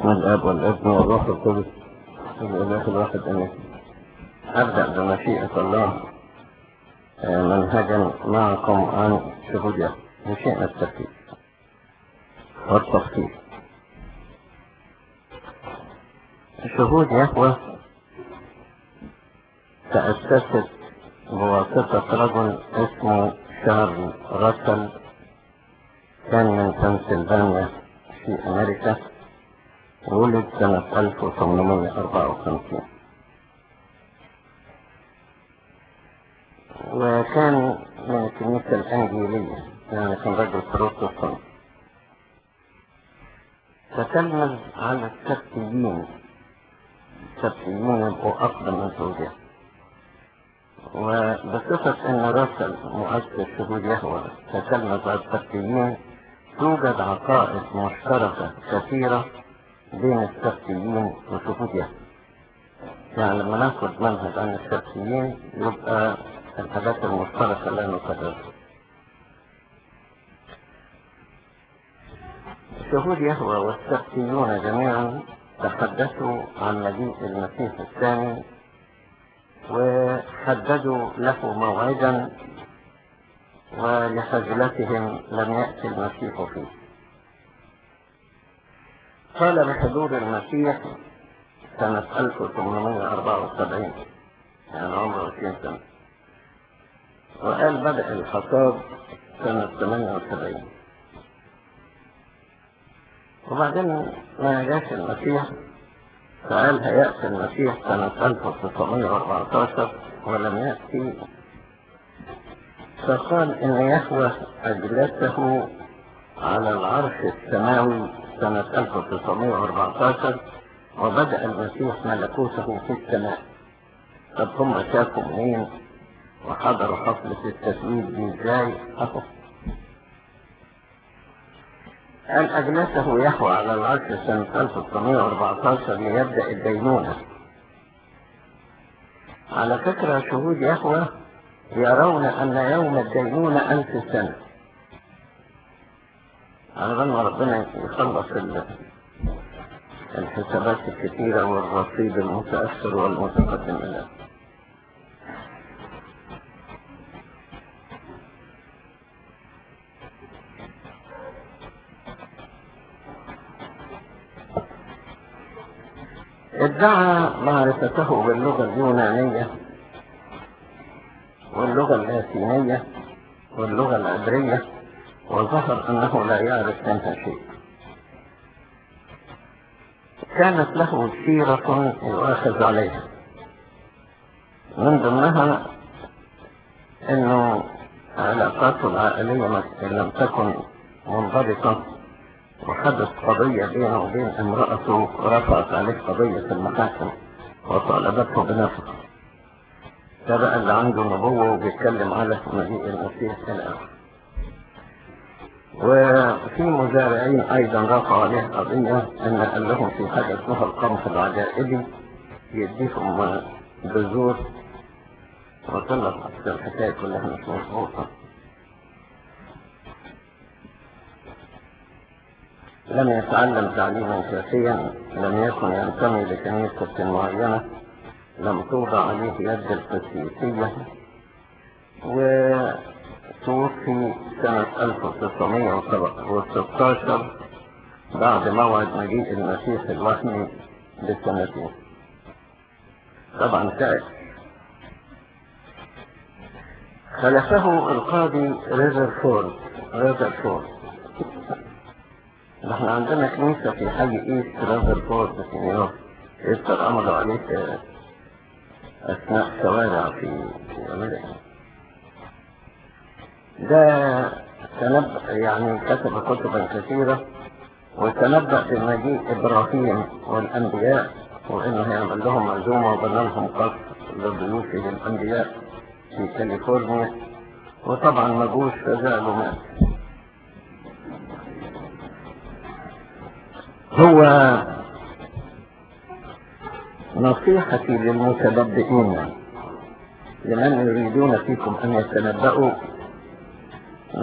باسم الاب والابن والروح القدس الاله الواحد امين ابدا بمشيئه الله آه، منهجا معكم عن شهودية مشيئة الترتيب والتفصيل شهود يهوى تأسست بواسطة رجل اسمه شارل راسل كان من بنسلفانيا في أمريكا ولد سنة 1854 وكان من الكنيسة الأنجيلية يعني كان رجل بروتستانت فتلمذ على السبتيين السبتيين يبقوا أقدم من زوجها وبصفة أن راسل مؤسس شهود يهوى تتلمذ على السبتيين توجد عقائد مشتركة كثيرة بين السبتيين وشهود يهوى يعني لما ناخد منهج عن السبتيين يبقى الحاجات المشتركة لا نكررها شهود يهوى والسبتيون جميعا تحدثوا عن مجيء المسيح الثاني وحددوا له موعدا ولخجلتهم لم يأتي المسيح فيه قال بحضور المسيح سنة 1874 يعني عمره 20 سنة وقال بدأ الحصاد سنة 78 وبعدين ما جاش المسيح فقال هيأتي المسيح سنة 1914 ولم يأتي فقال إن يهوى أجلسه على العرش السماوي سنة 1914 وبدأ المسيح ملكوته في السماء طب هم شافوا منين وحضروا حفلة التسويد دي ازاي اهو قال أجلسه يهوى على العرش سنة 1914 ليبدأ الدينونة على فكرة شهود يهوى يرون أن يوم الدينونة ألف سنة على بال ما ربنا يخلص الحسابات الكثيرة والرصيد المتأثر والمتقدم إليه ادعى معرفته باللغة اليونانية واللغة اللاتينية واللغة العبرية وظهر أنه لا يعرف منها شيء كانت له سيرة يؤاخذ عليها من ضمنها أنه علاقاته العائلية لم تكن منضبطة وحدث قضية بينه وبين امرأته ورفعت عليه قضية في المحاكم وطالبته بنفسه فبقى اللي عنده نبوة وبيتكلم على مجيء المسيح إلى آخره وفي مزارعين أيضا رفعوا عليه قضية أن قال لهم في حاجة اسمها القمح العجائبي يديهم بذور وطلعت الحكاية كلها مش مظبوطة لم يتعلم تعليما كافيا لم يكن ينتمي لكنيسة معينة لم توضع عليه يد القسيسية وتوفي سنة 1916 بعد موعد مجيء المسيح الوهمي بسنتين طبعا تعب خلفه القاضي ريزرفورد ريزرفورد نحن عندنا كنيسة في حي ايست رازرفورد في نيويورك يذكر عملوا عليه أثناء شوارع في في أمريكا ده تنبأ يعني كتب كتبا كثيرة وتنبأ بمجيء إبراهيم والأنبياء وإنه هيعمل لهم عزومة وبنى لهم قصر لضيوفه الأنبياء في كاليفورنيا وطبعا ما جوش فزعلوا مات هو نصيحتي للمتبدئين لمن يريدون فيكم أن يتنبأوا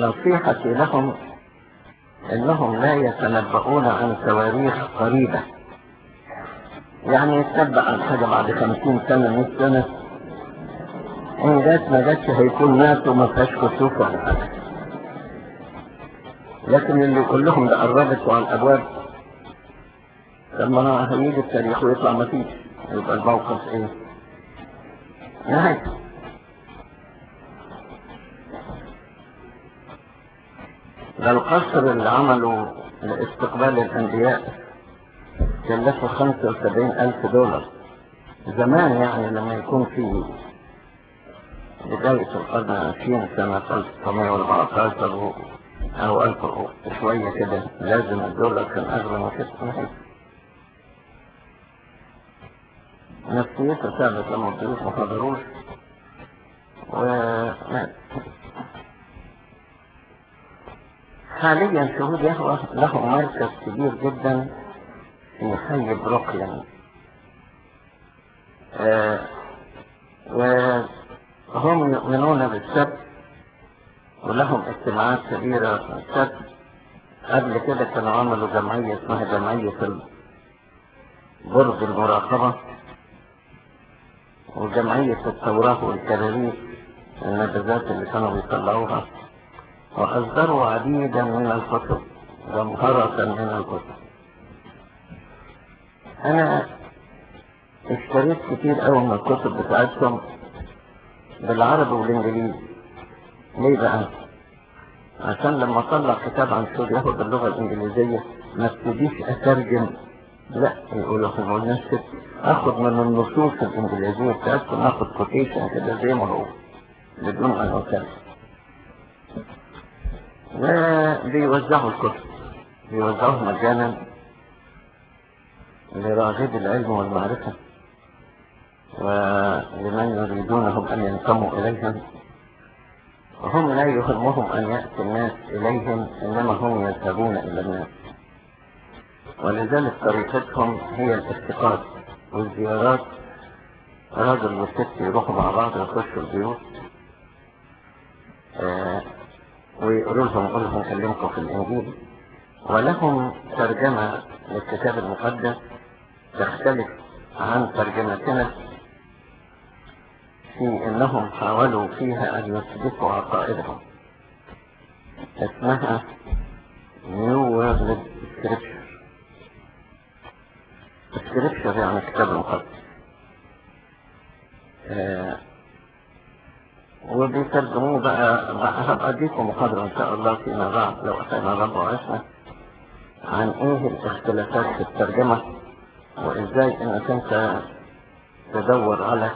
نصيحتي لهم أنهم لا يتنبؤون عن تواريخ قريبة يعني يتنبأ عن حاجة بعد خمسين سنة مئة سنة إن جات ما جاتش هيكون مات وما فيهاش كسوف ولا حاجة لكن اللي يقول لهم ده قربت وعلى الأبواب لما هيجي التاريخ ويطلع ما فيش يبقى الموقف إيه؟ نهاية ده القصر اللي عمله لاستقبال الأنبياء كلفه خمسة وسبعين ألف دولار زمان يعني لما يكون في بداية القرن العشرين سنة 1914 أو ألف وشوية كده لازم الدولار كان أغلى من كده نفسيته ثابت لما الضيوف ما حضروش ومات حاليا شهود يهوى له مركز كبير جدا في حي بروكلين آه وهم يؤمنون بالسبت ولهم اجتماعات كبيرة في السبت قبل كده كانوا عملوا جمعية اسمها جمعية برج المراقبة وجمعية التوراة والكراريس النبذات اللي كانوا بيطلعوها وأصدروا عديدا من الكتب جمهرة من الكتب أنا اشتريت كتير أوي من الكتب بتاعتهم بالعربي والإنجليزي ليه بقى؟ عشان لما أطلع كتاب عن سوريا ياخد باللغة الإنجليزية ما ابتديش أترجم لا يقولوا في المناسب اخد من النصوص الانجليزية بتاعتهم اخد كوتيشن كده زي ما هو بدون ان اترجم وبيوزعوا الكتب بيوزعوها مجانا لراغب العلم والمعرفة ولمن يريدونهم أن ينتموا إليهم وهم لا يهمهم أن يأتي الناس إليهم إنما هم يذهبون إلى الناس ولذلك طريقتهم هي الافتقاد والزيارات راجل وست يروحوا مع بعض يخشوا البيوت آه ويقولوا لهم قول لهم كلمكم في الإنجيل ولهم ترجمة للكتاب المقدس تختلف عن ترجمتنا في انهم حاولوا فيها ان يثبتوا عقائدهم اسمها New World Scripture Scripture يعني كتاب مقدس آه وبيترجموه بقى بقى هبقى اديكم محاضرة ان شاء الله فيما بعد لو اتينا رب وعشنا عن ايه الاختلافات في الترجمة وازاي انك انت تدور على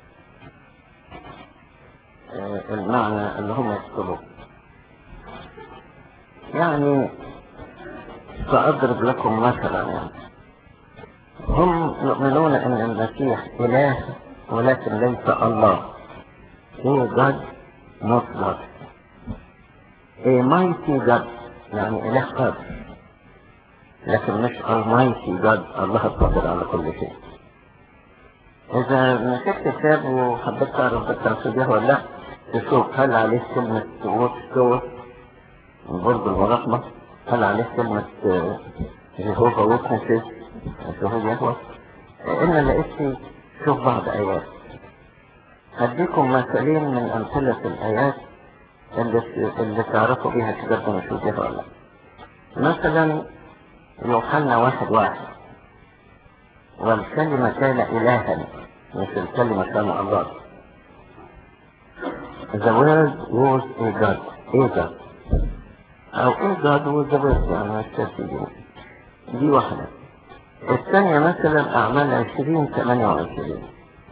آه المعنى اللي هم يقصدوه يعني سأضرب لكم مثلا يعني هم يؤمنون ان المسيح اله ولكن ليس الله هو God not God a mighty God يعني اله قادر لكن مش almighty God الله القادر على كل شيء إذا مسكت كتاب وحبيت تعرف بالتنسيق ده ولا لا تشوف هل عليه كلمة ووت ستور برج المراقبة هل عليه كلمة جهوفا ويتنسز شهود يهوى إن لقيت شوف بعض آيات هديكم مثالين من أمثلة الآيات اللي, اللي تعرفوا بيها كتاب مشهود يهوى ولا مثلا يوحنا واحد واحد والكلمة كان إلها مش الكلمة كان الله The word was a God a God أو a God was the word يعني مش دي دي واحدة الثانية مثلا أعمال عشرين ثمانية وعشرين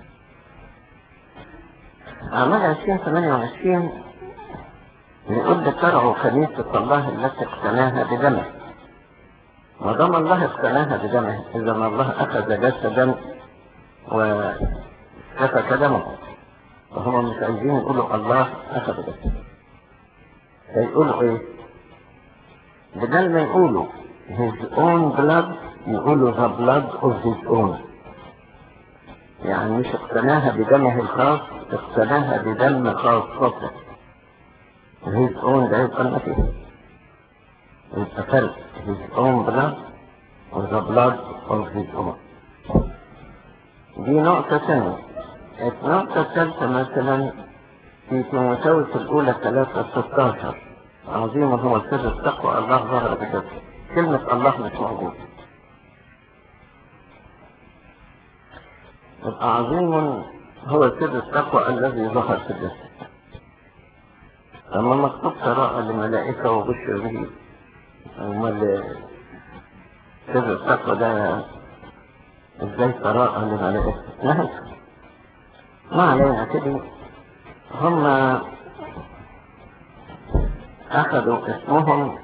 أعمال عشرين ثمانية وعشرين يقول ترعوا كنيسة الله التي اقتناها بدمه ما دام الله اقتناها بدمه إذا ما الله أخذ جسدا وسفك دمه وهم مش عايزين يقولوا الله أخذ جسدا فيقولوا إيه؟ بدل ما يقولوا his own blood يقولوا the blood of his own يعني مش اقتناها بدمه الخاص اقتناها بدم خاصته his own ده يبقى المسيح يبقى فرق his own blood or the blood of his own دي نقطة ثانية النقطة الثالثة مثلا في تيموثاوس الأولى 3 16 عظيم هو سر التقوى الله ظهر بجد كلمة الله مش موجودة يبقى عظيم هو سر التقوى الذي ظهر في الجسد لما مكتوب قراءة لملائكة وبشر به امال سر التقوى ده ازاي قراءة لملائكة نهي ما علينا كده هم اخذوا اسمهم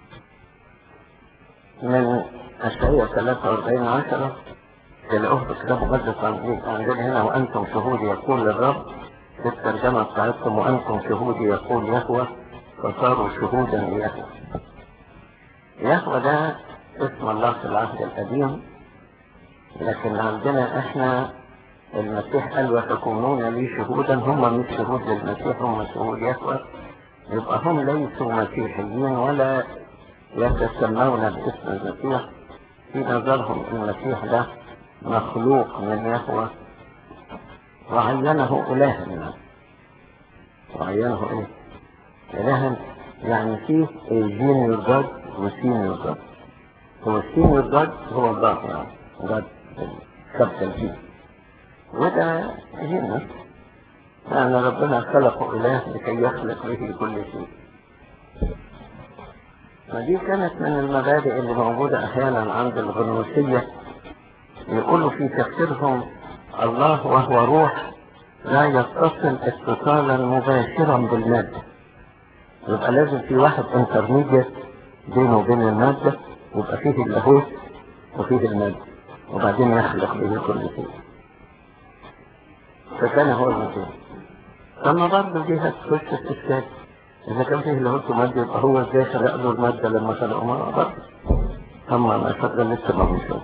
من اشعية 43 عشرة تلاقوه في كتاب مقدس عندنا هنا وانتم شهود يقول للرب في الترجمة بتاعتكم وانتم شهود يقول يهوى فصاروا شهودا ليهوى يهوى ده اسم الله في العهد القديم لكن عندنا احنا المسيح قال وتكونون لي شهودا هم مش شهود للمسيح هم شهود يهوى يبقى هم ليسوا مسيحيين ولا يتسمون باسم المسيح في نظرهم المسيح ده مخلوق من يهوى وعينه إلها وعينه إيه؟ إلها يعني فيه جينيور جاد وسينيور جاد هو السينيور جاد هو الله يعني جاد كابتن فيه وده هنا يعني ربنا خلقه إله لكي يخلق به كل شيء ودي كانت من المبادئ اللي موجودة أحيانا عند الغنوسية يقولوا في تفسيرهم الله وهو روح لا يتصل اتصالا مباشرا بالمادة يبقى لازم في واحد انترميديت بينه وبين المادة يبقى فيه اللاهوت وفيه المادة وبعدين يخلق به كل شيء فكان هو المسيح ثم برضه دي هتخش في السادس إذا كان فيه لاهوت ومادة يبقى هو ازاي خلق له المادة لما خلقه ما برضه أما ما شغل لسه ما بنشوف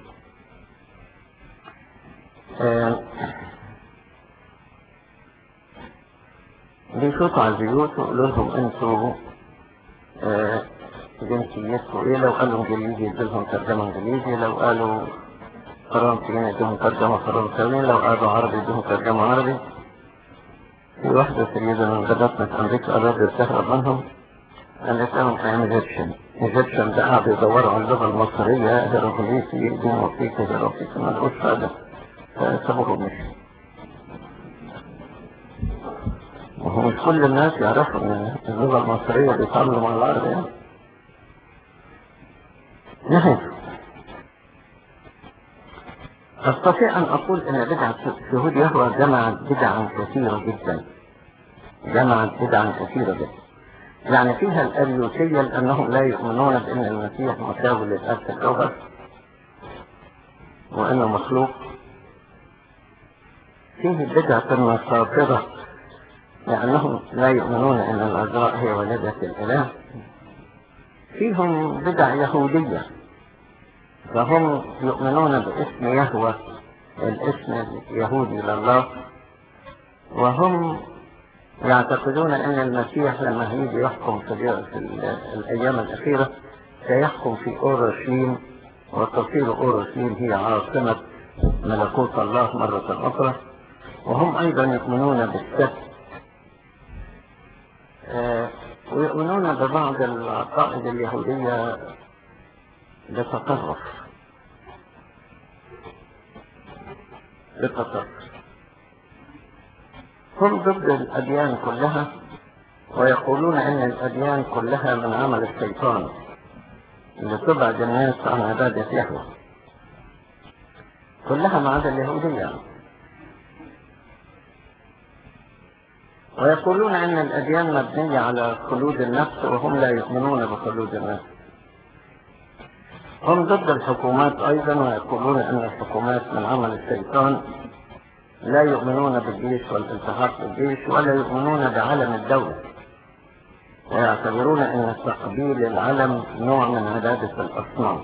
بيشوطوا على البيوت ويقولوا لهم انتوا آه جنسيتكم ايه لو قالوا انجليزي يديلهم ترجمة انجليزي لو قالوا فرنسيين يديهم ترجمة فرنساويين لو قالوا عربي يديهم ترجمة عربي في واحدة سيدة من غداتنا في أمريكا قررت تهرب منهم قالت لهم أنا ايجيبشن ايجيبشن ده قاعد يدوروا على اللغة المصرية هيروغليفي يديهم وفيك هيروغليفي ما لقوش فايدة فسابوه مشي وهو مش كل الناس يعرفوا ان اللغة المصرية بيتعاملوا مع العرب يعني نهي أستطيع أن أقول أن بدعة شهود يهوى جمعت بدعا كثيرة جدا جمعت بدعا كثيرة جدا يعني فيها الأريوسية لأنهم لا يؤمنون بأن المسيح مساوي للأب في الجوهر وأنه مخلوق فيه بدعة النصارى لأنهم لا يؤمنون أن العذراء هي ولدة الإله فيهم بدع يهودية فهم يؤمنون باسم يهوى الاسم اليهودي لله وهم يعتقدون أن المسيح لما هيجي يحكم في, في الأيام الأخيرة سيحكم في أورشليم وتصير أورشليم هي عاصمة ملكوت الله مرة أخرى وهم أيضا يؤمنون بالسبت آه ويؤمنون ببعض العقائد اليهودية بتطرف بتطرف هم ضد الأديان كلها ويقولون أن الأديان كلها من عمل الشيطان لتبعد الناس عن عبادة يهوه كلها ما عدا اليهودية ويقولون أن الأديان مبنية على خلود النفس وهم لا يؤمنون بخلود النفس هم ضد الحكومات أيضا ويقولون أن الحكومات من عمل الشيطان لا يؤمنون بالجيش والالتحاق بالجيش ولا يؤمنون بعلم الدولة ويعتبرون أن تقبيل العلم نوع من عبادة الأصنام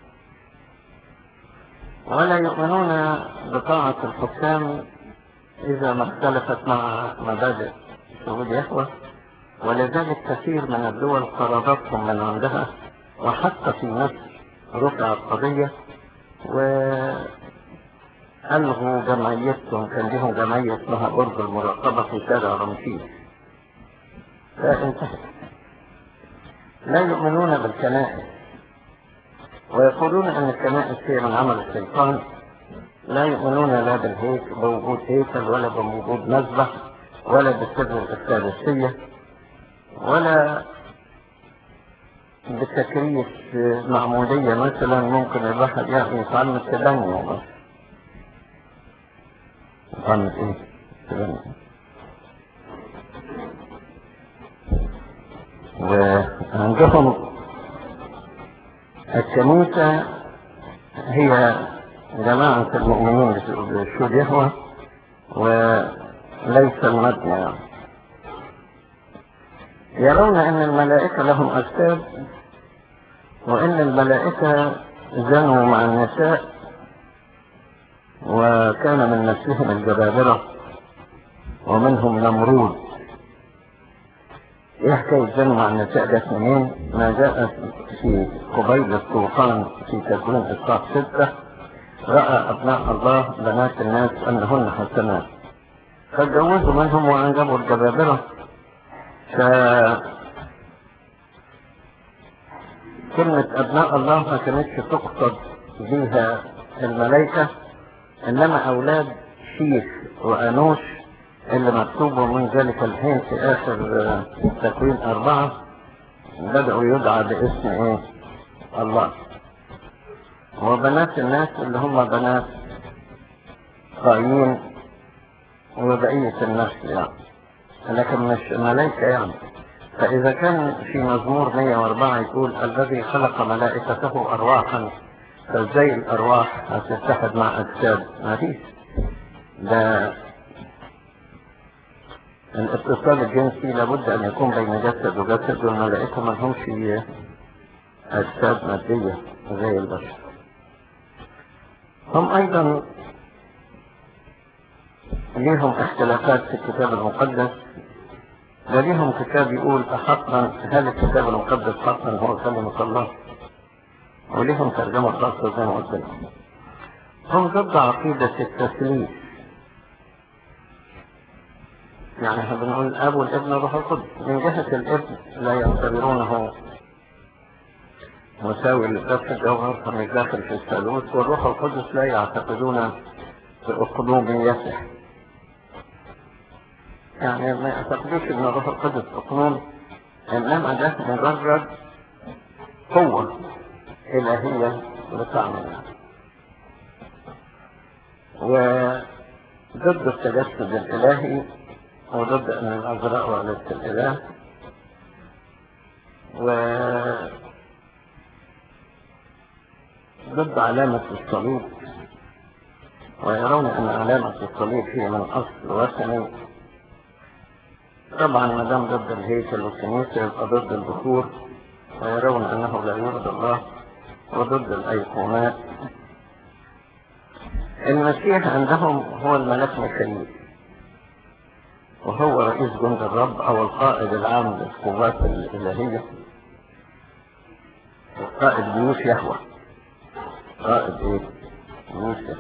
ولا يؤمنون بطاعة الحكام إذا ما اختلفت مع مبادئ شهود يهوى ولذلك كثير من الدول قراراتهم من عندها وحتى في مصر رفعت قضية و ألغوا جمعيتهم كان لهم جمعية اسمها برج المراقبة في شارع رمسيس لا انتهت لا يؤمنون بالكنائس ويقولون أن الكنائس هي من عمل الشيطان لا يؤمنون لا بالهيك بوجود هيكل ولا بوجود مذبح ولا بالسر الإفكارستية ولا بتكريس معمودية مثلا ممكن الواحد يعني يتعلم التبني بس يتعلم ايه؟ التبني وعندهم الكنيسة هي جماعة المؤمنين بشهود يهوى وليس المبنى يعني. يرون ان الملائكة لهم اجساد وان الملائكة زنوا مع النساء وكان من نسلهم الجبابرة ومنهم نمرود ايه حكاية زنوا مع النساء جت منين؟ ما جاء في قبيل الطوفان في تكوين إصحاح ستة رأى أبناء الله بنات الناس أنهن حسنات فاتجوزوا منهم وأنجبوا الجبابرة ف كلمة أبناء الله ما كانتش تقصد بها الملائكة إنما أولاد شيخ وأنوش اللي مكتوب من ذلك الحين في آخر تكوين أربعة بدأوا يدعى باسم إيه؟ الله وبنات الناس اللي هم بنات قايين وبقية النسل يعني لكن مش ملائكة يعني فإذا كان في مزمور 104 يقول الذي خلق ملائكته أرواحا فازاي الأرواح هتتحد مع أجساد ما فيش ده الاتصال الجنسي لابد أن يكون بين جسد وجسد والملائكة ما لهمش أجساد مادية زي البشر هم أيضا ليهم اختلافات في الكتاب المقدس وليهم كتاب يقول أحقا هل الكتاب المقدس حقا هو كلمة الله وليهم ترجمة خاصة زي ما قلت لكم هم ضد عقيدة التثليث يعني احنا بنقول الاب والابن والروح القدس من جهة الابن لا يعتبرونه مساوي للذات الجوهر فمش داخل في الثالوث والروح القدس لا يعتقدون بأقلوميته يعني ما يعتقدوش ان الروح القدس أقلوم انما ده مجرد قوة إلهية بتعمل وضد التجسد الإلهي وضد أن العذراء والدة الإله و ضد علامة الصليب ويرون أن علامة الصليب هي من أصل وثني طبعا ما دام ضد الهيكل والكنيسة يبقى ضد البخور ويرون أنه لا يرضى الله وضد الأيقونات المسيح عندهم هو الملك ميخائيل وهو رئيس جند الرب أو القائد العام للقوات الإلهية وقائد جيوش يهوه قائد ايه موسى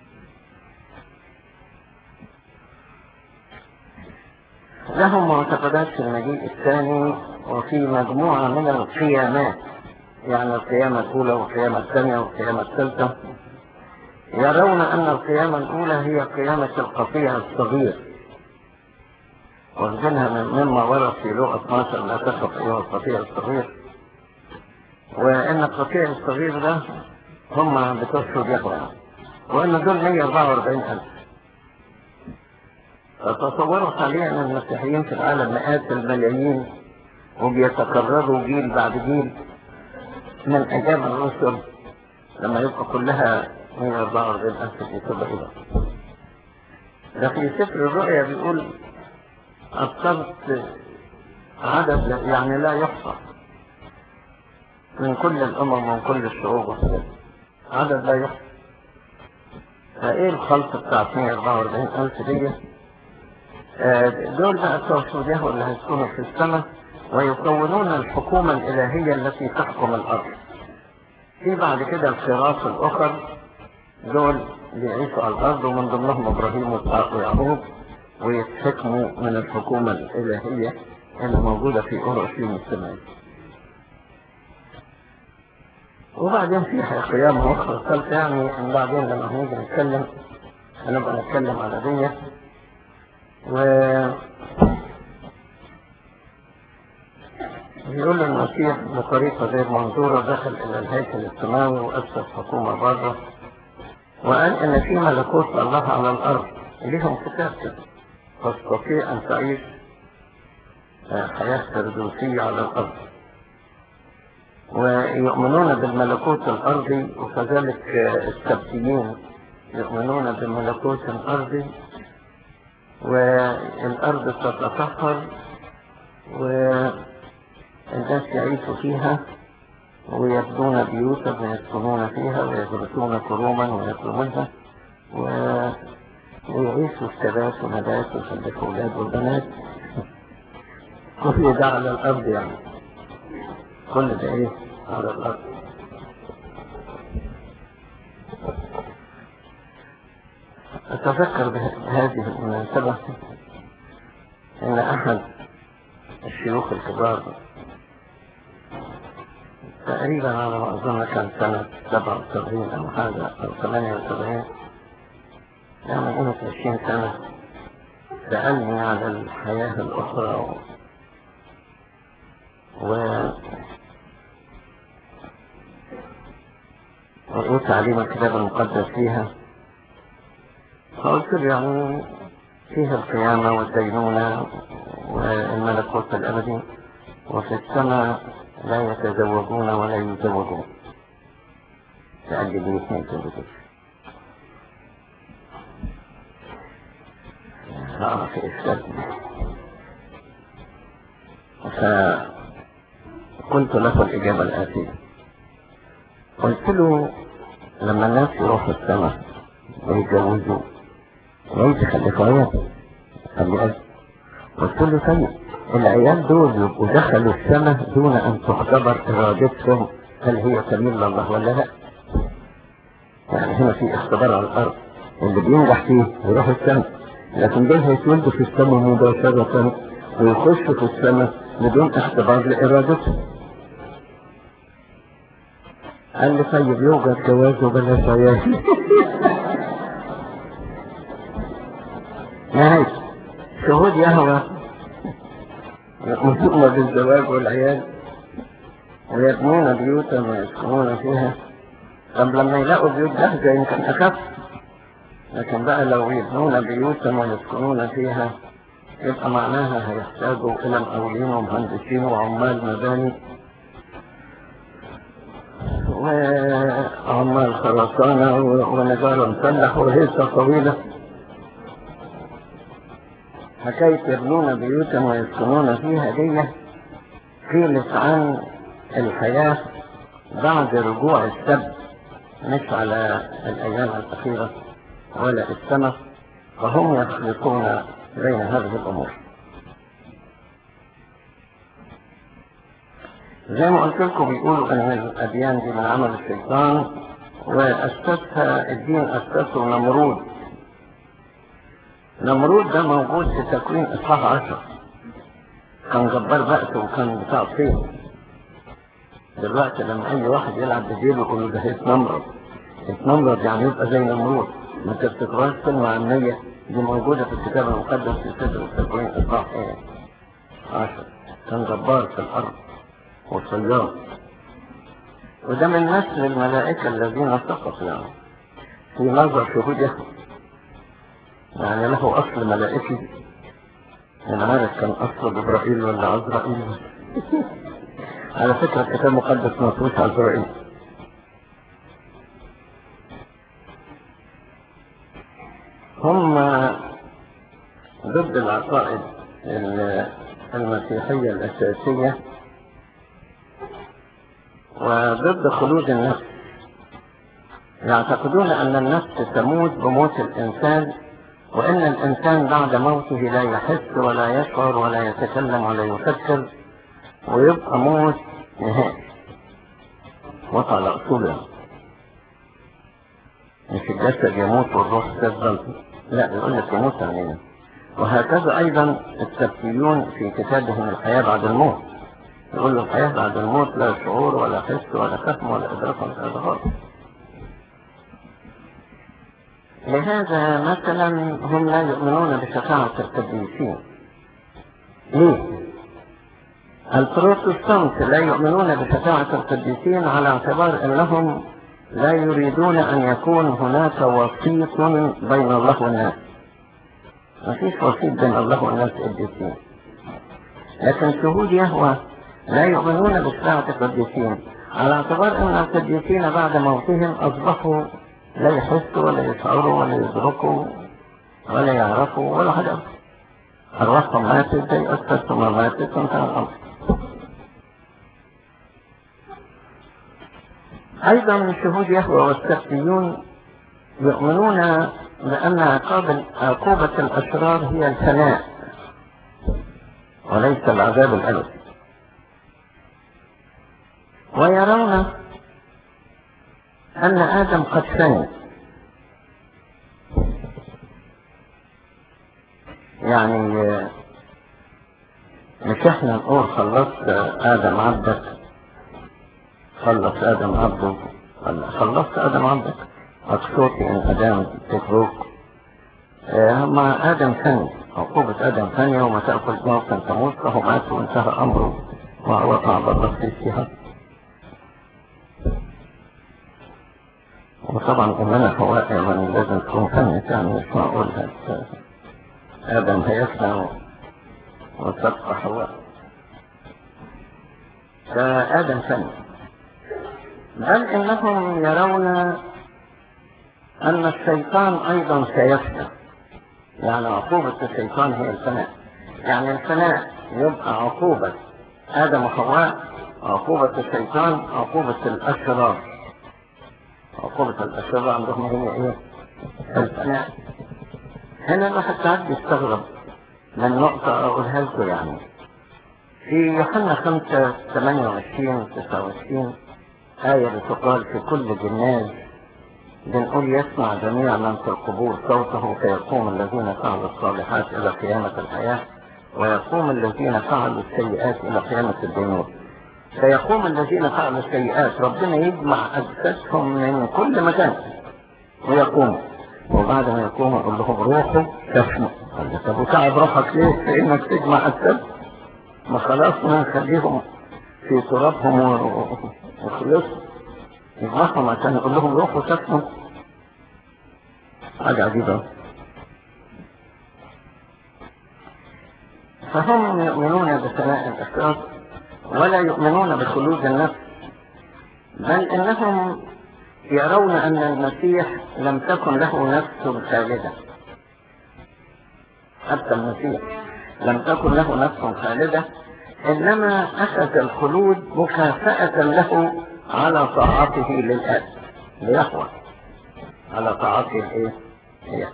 لهم معتقدات في المجيء الثاني وفي مجموعة من القيامات يعني القيامة الأولى والقيامة الثانية والقيامة الثالثة يرون أن القيامة الأولى هي قيامة القطيع الصغير واخدينها مما ورد في لغة 12 لا تخف أيها القطيع الصغير وأن القطيع الصغير ده هم بتوع يهوى وان دول 144 الف فتصوروا حاليا ان المسيحيين في العالم مئات الملايين وبيتكرروا جيل بعد جيل من ايام الرسل لما يبقى كلها 144 الف تبقى ايه ده في سفر الرؤيا بيقول أبصرت عدد يعني لا يحصى من كل الأمم ومن كل الشعوب وكذا عدد لا يحصى فايه الخلط بتاع 144 ألف دي آه دول بقى بتوع السودية اللي هيسكنوا في السماء ويكونون الحكومة الإلهية التي تحكم الأرض في بعد كده الخراف الأخر دول بيعيشوا على الأرض ومن ضمنهم إبراهيم وإسحاق ويعقوب ويتحكموا من الحكومة الإلهية اللي موجودة في أورشليم السماوية. وبعدين في قيامة أخرى ثالثة يعني إن بعدين لما هنيجي نتكلم هنبقى نتكلم على دي و بيقول المسيح بطريقة غير منظورة دخل إلى الهيكل السماوي وأسس حكومة بره وقال إن في ملكوت الله على الأرض ليهم كتاب كده تستطيع أن تعيش حياة فردوسية على الأرض ويؤمنون بالملكوت الأرضي وكذلك السبتيين يؤمنون بالملكوت الأرضي والأرض تتطهر والناس يعيشوا فيها ويبنون بيوتا ويسكنون فيها ويغرسون كروما ويأكلونها و... ويعيشوا الثبات ونبات ويخلفوا أولاد وبنات كل ده على الأرض يعني كل ده إيه على الأرض أتذكر بهذه المناسبة أن أحد الشيوخ الكبار تقريبا على ما أظن كان سنة 77 أو حاجة أو 78 يعني قيمة 20 سنة سألني على الحياة الأخرى و وإيه تعليم الكتاب المقدس فيها فقلت له يعني فيها القيامة والدينونة والملكوت الأبدي وفي السماء لا يتزوجون ولا يزوجون قال لي ليه ما يتزوجوش اه في إشكال فقلت له الإجابة الآتية قلت له لما الناس يروحوا السماء ويتجوزوا ويتخلفوا عيال قال لي قلت له طيب العيال دول يبقوا دخلوا السماء دون ان تختبر ارادتهم هل هي تميل لله ولا لا يعني هنا في اختبار على الارض اللي بينجح فيه يروح السماء لكن دول هيتولدوا في السماء مباشرة ويخشوا في السماء بدون اختبار لارادتهم قال لي طيب يوجد جواز وبلاش عيال نهاية شهود يهوى يقومون بالزواج والعيال ويبنون بيوتا ويسكنون فيها طب لما يلاقوا بيوت جاهزة يمكن أخف لكن بقى لو يبنون بيوتا ويسكنون فيها يبقى معناها هيحتاجوا إلى مقاولين ومهندسين وعمال مباني وعمال خرسانة ونجار مسلح وهيصة طويلة حكاية يبنون بيوتا ويسكنون فيها دي قيلت عن الحياة بعد رجوع السبت مش على الأيام الأخيرة ولا السنة فهم يخلطون بين هذه الأمور زي ما قلت لكم بيقولوا ان الاديان دي من عمل الشيطان واسسها الدين اسسه نمرود نمرود ده موجود في تكوين اصحاح عشر كان جبار بأس وكان بتاع صين دلوقتي لما اي واحد يلعب بديله يقول له ده هيتنمرض يتنمرض يعني يبقى زي نمرود ما تفتكروهاش كلمة عامية دي موجودة في الكتاب المقدس في سفر التكوين اصحاح ايه عشر كان جبار في الارض وصياد وده من نسل الملائكة الذين سقطوا يعني في نظر شهود يهوه يعني له أصل ملائكي أنا عارف كان أصل جبرائيل ولا عزرائيل على فكرة الكتاب المقدس ما فيهوش عزرائيل هم ضد العقائد المسيحية الأساسية وضد خلود النفس يعتقدون أن النفس تموت بموت الإنسان وأن الإنسان بعد موته لا يحس ولا يشعر ولا يتكلم ولا يفكر ويبقى موت نهائي موت على أصوله مش مش الجسد يموت والروح تفضل لا يقول لك يموت عننا وهكذا أيضا السبتيون في كتابهم الحياة بعد الموت يقول له الحياة بعد الموت لا شعور ولا حس ولا فهم ولا إدراك ولا إظهار لهذا مثلا هم لا يؤمنون بشفاعة القديسين ليه؟ البروتستانت لا يؤمنون بشفاعة القديسين على اعتبار أنهم لا يريدون أن يكون هناك وسيط بين الله والناس ما فيش وسيط بين الله والناس القديسين لكن شهود يهوى لا يؤمنون بشفاعة القديسين على اعتبار أن القديسين بعد موتهم أصبحوا لا يحسوا ولا يشعروا ولا يدركوا ولا يعرفوا ولا حاجة أرواحهم ماتت زي أسستهم ما ماتت وانتهى الأمر أيضا شهود يهوى والسبتيون يؤمنون بأن عقاب عقوبة الأشرار هي الفناء وليس العذاب الأبدي ويرون أن آدم قد فني يعني مش احنا نقول خلصت آدم عبدك خلص آدم عبده خلصت آدم عبدك أقصوتي إن آدم تتروك ما آدم فني عقوبة آدم فنية وما تأكل موتا تموت فهو مات وانتهى أمره ووقع بالله في الجهاد وطبعا أمنا حواء من لازم تكون فنية يعني مش معقول آدم هيفنى وتبقى حواء فآدم فني بل إنهم يرون أن الشيطان أيضا سيفنى يعني عقوبة الشيطان هي الفناء يعني الفناء يبقى عقوبة آدم وحواء عقوبة الشيطان عقوبة الأشرار عقوبة الأشرار عندهم هي إيه؟ الفناء هنا الواحد ساعات بيستغرب من نقطة أقولها لكم يعني في يوحنا 5 28 29 آية بتقال في كل جناز بنقول يسمع جميع من في القبور صوته فيقوم الذين فعلوا الصالحات إلى قيامة الحياة ويقوم الذين فعلوا السيئات إلى قيامة الدينور فيقوم الذين فعلوا السيئات ربنا يجمع أجسادهم من كل مكان ويقوم وبعد ما يقوم يقول لهم روحوا تفنوا قال له طب وتعب روحك ليه في انك تجمع أجساد ما خلاص ما نخليهم في ترابهم وخلصوا يجمعهم عشان يقول لهم روحوا تفنوا حاجة عجيبة فهم يؤمنون بثناء الأشخاص ولا يؤمنون بخلود النفس بل إنهم يرون أن المسيح لم تكن له نفس خالدة حتى المسيح لم تكن له نفس خالدة إنما أخذ الخلود مكافأة له على طاعته للآب ليحوى على طاعته الإيه؟ ليحوى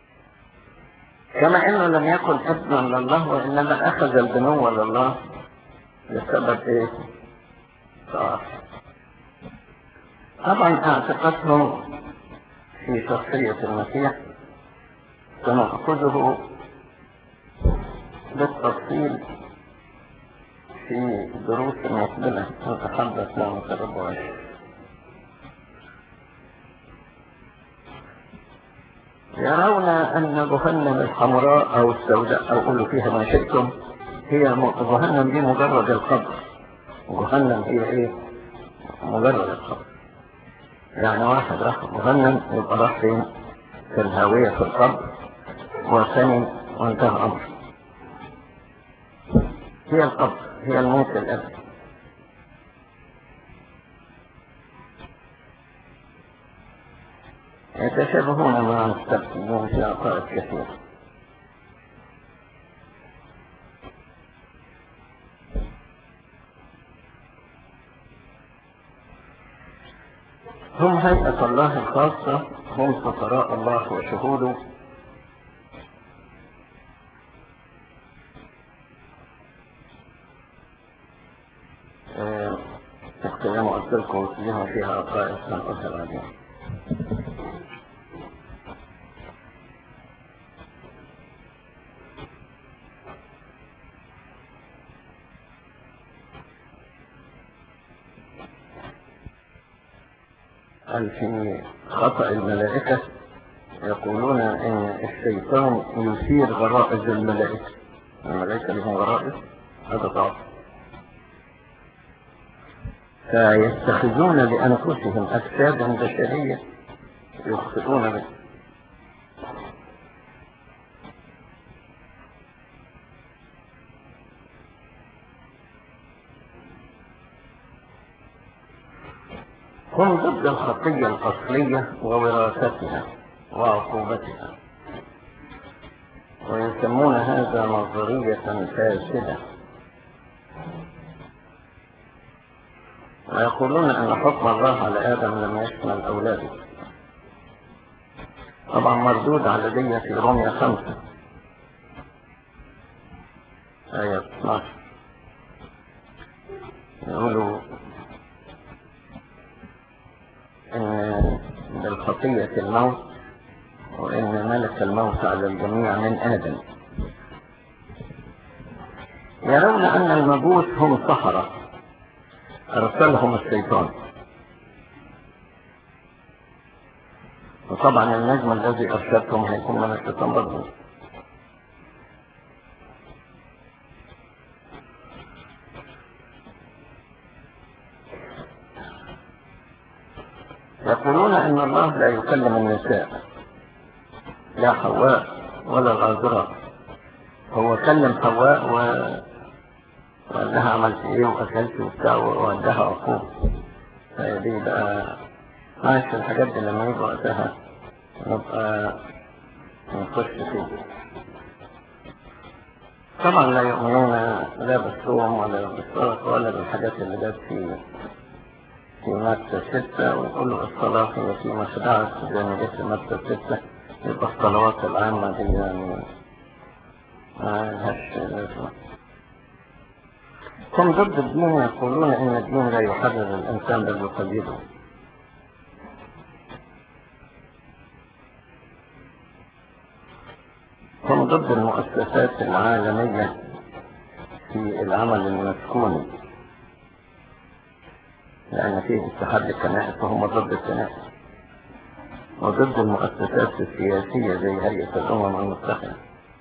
كما انه لم يكن ابنا لله وانما اخذ البنوة لله لسبب ايه طاعة طبعا اعتقادهم في شخصية المسيح سنأخذه بالتفصيل في دروس مقبلة نتحدث عن الربوع يرون أن جهنم الحمراء أو السوداء أو قولوا فيها ما شئتم هي جهنم دي مجرد القبر جهنم هي إيه؟ مجرد القبر يعني واحد راح جهنم يبقى راح فين؟ في الهاوية في القبر وثاني وانتهى أمر هي القبر هي الموت الأبدي يتشابهون مع السبتيين في عقائد كثيرة هم هيئة الله الخاصة هم سفراء الله وشهوده زي ما قلت لكم فيها فيها عقائد سنقولها بعدين قال في خطأ الملائكة يقولون ان الشيطان يثير غرائز الملائكة الملائكة لهم غرائز هذا ضعف فيتخذون لأنفسهم أجسادا بشرية يخطئون بها هم ضد الخطية الأصلية ووراثتها وعقوبتها ويسمون هذا نظرية فاسدة ويقولون أن حكم الله على آدم لم يشمل أولاده طبعا مردود على دي في روميا خمسة آية 12 يقولوا إن بالخطية الموت وإن ملك الموت على الجميع من آدم يرون أن المجوس هم سحرة أرسلهم الشيطان وطبعا النجم الذي أرشدتم هيكون من الشيطان برضه يقولون ان الله لا يكلم النساء لا حواء ولا العذراء هو كلم حواء و وقال لها عملت ايه واكلت وبتاع وودها عقوب فهي دي بقى عايش الحاجات دي لما يجي وقتها نبقى نخش فيه طبعا لا يؤمنون لا بالصوم ولا بالصلاة ولا بالحاجات اللي جت في في مادة ستة ويقولوا الصلاة هي في مشرعة زي ما جت في مادة ستة يبقى الصلوات العامة دي يعني ما لهاش لازمة هم ضد الدين يقولون ان الدين لا يحرر الانسان بل يقيده هم ضد المؤسسات العالمية في العمل المسكوني لأن فيه اتحاد الكنائس وهم ضد الكنائس وضد المؤسسات السياسية زي هيئة الأمم المتحدة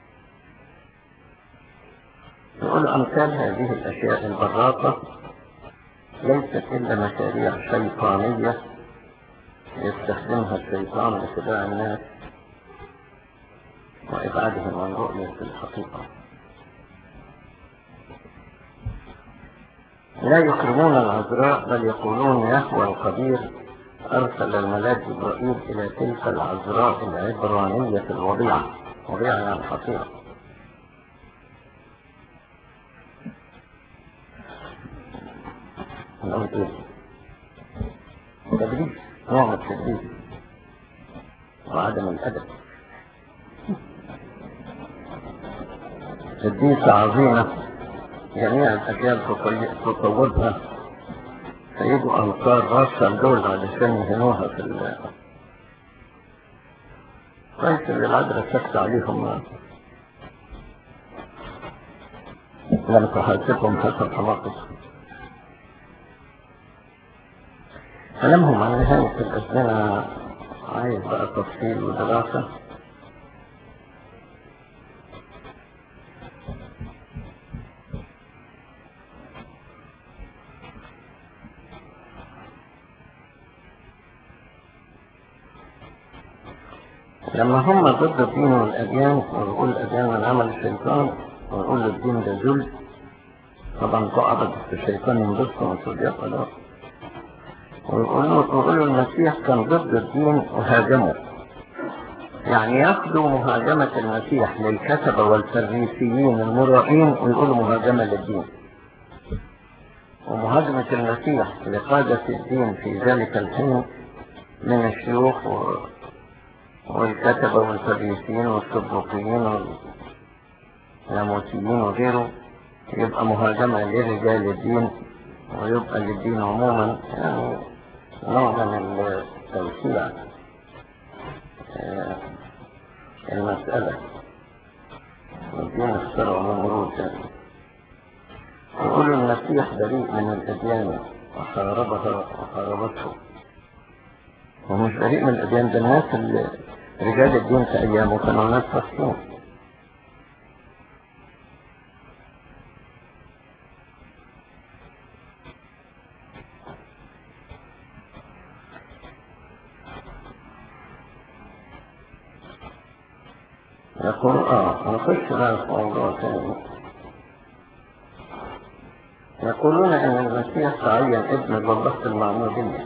يقول أمثال هذه الأشياء البراقة ليست إلا مشاريع شيطانية يستخدمها الشيطان لخداع الناس وإبعادهم عن رؤية الحقيقة لا يكرمون العذراء بل يقولون يهوى القدير أرسل الملاك جبرائيل إلى تلك العذراء العبرانية الوضيعة وضيعة يعني حقيقة نقول ايه تدريس نوع من التدريس وعدم الأدب تدريس عظيمة جميع الأجيال تطورها فيجوا أنصار راسا دول علشان يهنوها في ال كويس اللي العذراء سكت عليهم لم تحاسبهم حسب حماقتهم كلامهم عن نهاية الأزمنة عايز بقى تفصيل ودراسة لما هم ضد الدين والأديان ويقول الأديان من عمل الشيطان ويقول الدين ده ذل طبعا قعدت الشيطان ينبسطوا من سوريا خلاص ويقولوا يقولوا المسيح كان ضد الدين وهاجمه يعني ياخدوا مهاجمة المسيح للكتبة والفريسيين المرائين ويقولوا مهاجمة للدين ومهاجمة المسيح لقادة الدين في ذلك الحين من الشيوخ و... والكتبة والفريسيين والصدوقيين والناموسيين وغيره يبقى مهاجمة لرجال الدين ويبقى للدين عموما يعني نوع من التوسيع المسألة والدين اخترع من مرور ذلك يقول المسيح بريء من الأديان وحاربها وحاربته ومش بريء من الأديان ده الناس اللي رجال الدين في أيامه كانوا ناس فاسقين يقول اه نخش بقى في موضوع ثاني يقولون ان المسيح تعين ابن الله في المعمودية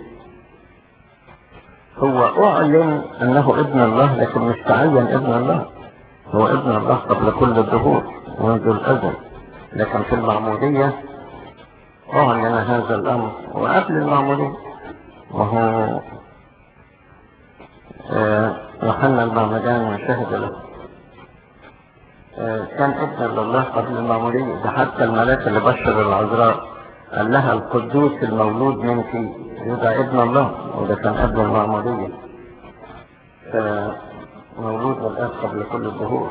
هو اعلن انه ابن الله لكن مش تعين ابن الله هو ابن الله قبل كل الظهور منذ الازل لكن في المعمودية اعلن هذا الامر وقبل المعمودية وهو آه، يوحنا المعمدان شهد له آه، كان ابن لله قبل المعمودية ده حتى الملاك اللي بشر العذراء قال لها القدوس المولود منك يبقى ابن الله وده كان قبل المعمودية فمولود من الآب قبل كل الظهور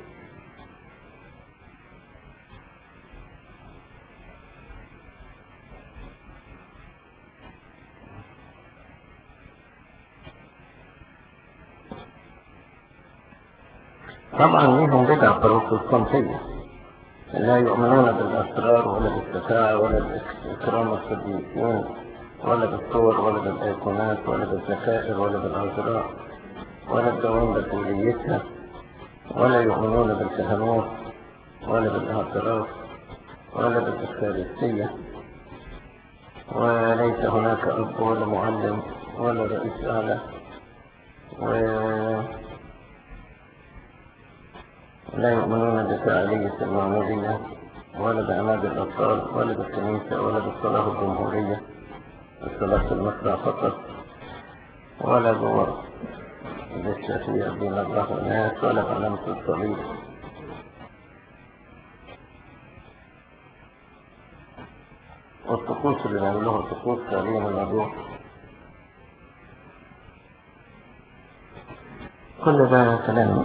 طبعا ليهم بدع بروتستانتية لا يؤمنون بالأسرار ولا بالشفاعة ولا بإكرام الصديقين ولا بالصور ولا بالأيقونات ولا بالذكائر ولا بالعذراء ولا الدوام بكليتها ولا يؤمنون بالكهنوت ولا بالاعتراف ولا بالإفكارستية وليس هناك أب ولا معلم ولا رئيس أعلى و لا يؤمنون بفعالية المعمودية ولا بعماد الأطفال ولا بالكنيسة ولا بالصلاة الجمهورية الصلاة في المسرح فقط ولا جوار بالشافية بين الله والناس ولا بعلامة الصليب والطقوس اللي بيعملوها طقوس خالية من الوضوح كل ده كلام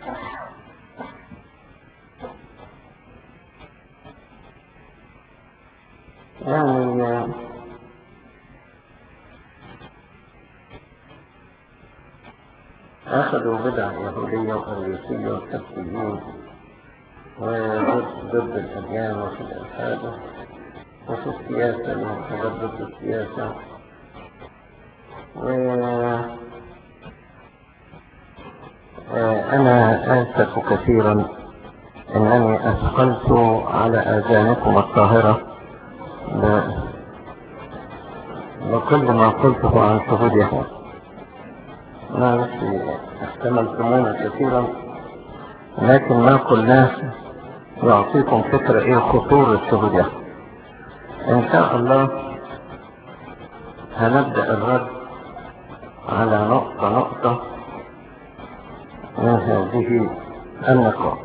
يعني أخذوا بدع يهودية وأريوسية وسبتيين وضد ضد الأديان وفي الإلحاد وفي السياسة لهم حاجات ضد السياسة و أنا آسف كثيرا أنني أثقلت على آذانكم الطاهرة بكل ما قلته عن شهود يهوه معلش احتملتمونا كثيرا لكن ما قلناه يعطيكم فكرة ايه خطورة شهود يهوه ان شاء الله هنبدأ الرد على نقطة نقطة من هذه النقاط